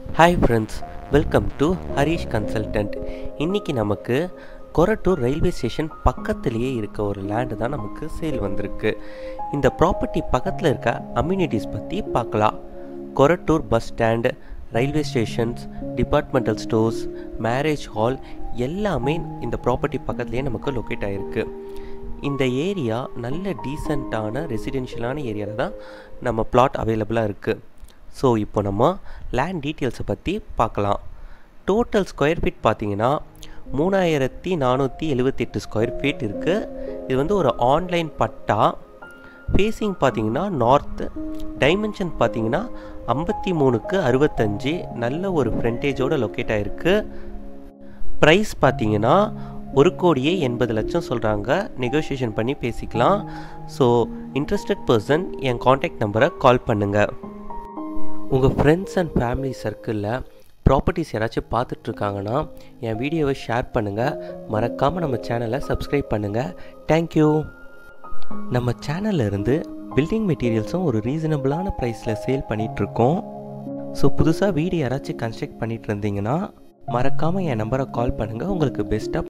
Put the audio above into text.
hi friends welcome to Harish consultant இன்றைக்கி நமக்கு Korattur railway station பக்கத்துலேயே இருக்க ஒரு லேண்டு தான் நமக்கு சேல் வந்திருக்கு இந்த ப்ராப்பர்ட்டி பக்கத்தில் இருக்க அம்யூனிட்டிஸ் பற்றி பார்க்கலாம் Korattur bus stand railway stations departmental stores marriage hall எல்லாமே இந்த ப்ராப்பர்ட்டி பக்கத்துலேயே நமக்கு லொக்கேட் ஆகிருக்கு இந்த ஏரியா நல்ல டீசெண்டான ரெசிடென்ஷியலான ஏரியாவில் தான் நம்ம பிளாட் அவைலபிளாக இருக்குது ஸோ இப்போ நம்ம லேண்ட் டீட்டெயில்ஸை பற்றி பார்க்கலாம் டோட்டல் ஸ்கொயர் ஃபீட் பார்த்தீங்கன்னா மூணாயிரத்தி நானூற்றி எழுபத்தெட்டு ஸ்கொயர் ஃபீட் இருக்குது இது வந்து ஒரு ஆன்லைன் பட்டா ஃபேஸிங் பார்த்தீங்கன்னா நார்த்து டைமென்ஷன் பார்த்தீங்கன்னா ஐம்பத்தி மூணுக்கு அறுபத்தஞ்சு நல்ல ஒரு ஃப்ரண்டேஜோட லொக்கேட் ஆகிருக்கு ப்ரைஸ் பார்த்தீங்கன்னா ஒரு கோடியே எண்பது லட்சம் சொல்கிறாங்க நெகோஷியேஷன் பண்ணி பேசிக்கலாம் ஸோ இன்ட்ரெஸ்டட் பர்சன் என் காண்டாக்ட் நம்பரை கால் பண்ணுங்கள் உங்கள் ஃப்ரெண்ட்ஸ் அண்ட் ஃபேமிலி சர்க்கிளில் ப்ராப்பர்ட்டிஸ் யாராச்சும் பார்த்துட்ருக்காங்கன்னா என் வீடியோவை ஷேர் பண்ணுங்கள் மறக்காமல் நம்ம சேனலை சப்ஸ்கிரைப் பண்ணுங்கள் தேங்க்யூ நம்ம சேனல்ல இருந்து பில்டிங் மெட்டீரியல்ஸும் ஒரு ரீசனபிளான ப்ரைஸில் சேல் பண்ணிகிட்ருக்கோம் ஸோ புதுசாக வீடு யாராச்சும் கன்ஸ்ட்ரக்ட் பண்ணிட்டு இருந்தீங்கன்னா மறக்காமல் என் நம்பரை கால் பண்ணுங்கள் உங்களுக்கு பெஸ்ட்டாக